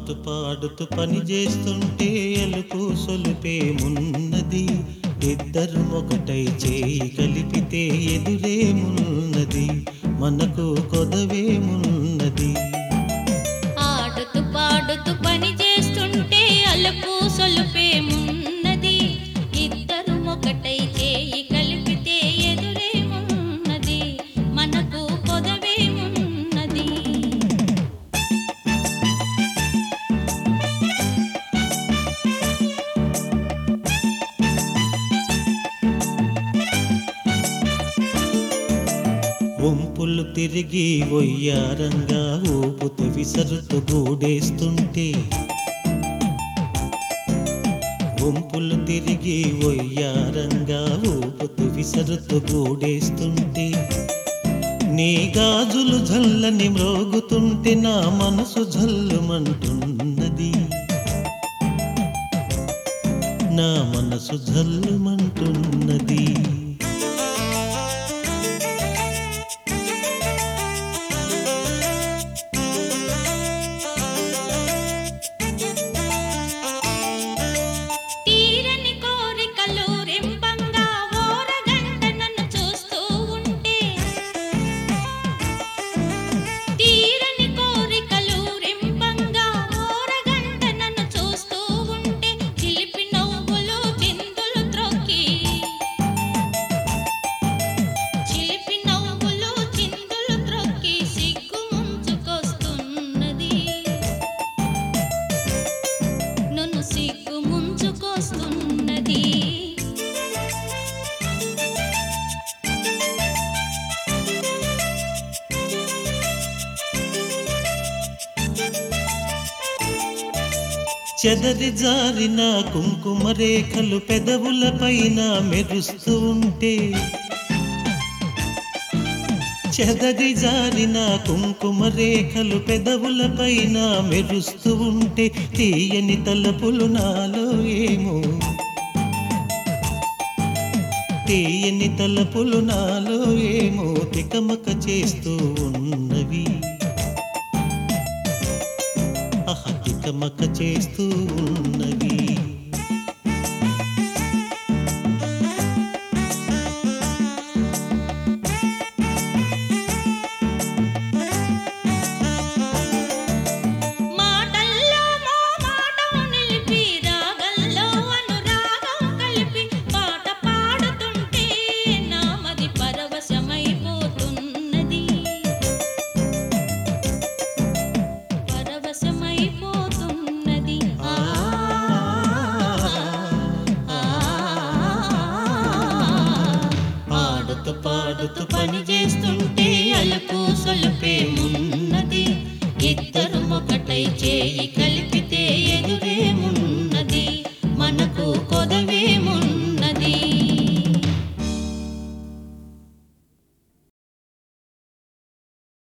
ఆడుతూ పాడుతూ పని చేస్తుంటే ఎలుపు సొలుపేమున్నది ఇద్దరు ఒకటై చేయి కలిపితే ఎదురేమున్నది మనకు కొదవేమున్నది ఆడుతూ పాడుతూ పని చేస్తుంటే అలుపు సొలుపేమున్నది ఇద్దరు ఒకటై చేయి కలిపితే ఎదురేమున్నది మనకు పొదవేమున్నది వంపులు తిరిగి ఒయ్యారంగా ఊపుతూ విసరుతూ గూడేస్తుంటే వంపులు తిరిగి ఒయ్యారంగా ఊపుతూ విసరుతూ గూడేస్తుంటే నీ గాజులు జల్లని మ్రోగుతుంటే నా మనసు జల్లుమంటున్నది నా మనసు జల్లుమంటున్నది తీరని కోరికలు రింపంగా ఓరగంట నన్ను చూస్తూ ఉంటే తీరని కోరికలు రింపంగా ఓరగంట నన్ను చూస్తూ ఉంటే చిలిపి నవ్వులు చిందులు త్రొక్కి చిలిపి నవ్వులు చిందులు త్రొక్కి సిగ్గు ముంచుకొస్తున్నది నన్ను సిగ్గు ముంచుకొస్తున్నది చెదరి జారిన కుంకుమ రేఖలు పెదవుల పైన మెరుస్తూ ఉంటే చెదరి జారిన కుంకుమ రేఖలు పెదవుల పైన మెరుస్తూ ఉంటే తీయని తలపులు నాలో ఏమో తీయని తలపులు నాలో ఏమో తికమక చేస్తూ ఉన్నవి ఆహా తికమక చేస్తూ ఉన్నవి మాటల్లో మో మాటం నిలిపి రాగంలో అనురాగం కలిపి పాట పాడుతుంటే నామది పరవశమైపోతున్నది పరవశమైపోతున్నది ఆ ఆ ఆడుతూ పాడుతూ పని చేస్తుంటే అలుపు సొలుపేమున్నది ఇద్దరు ఒకటై చే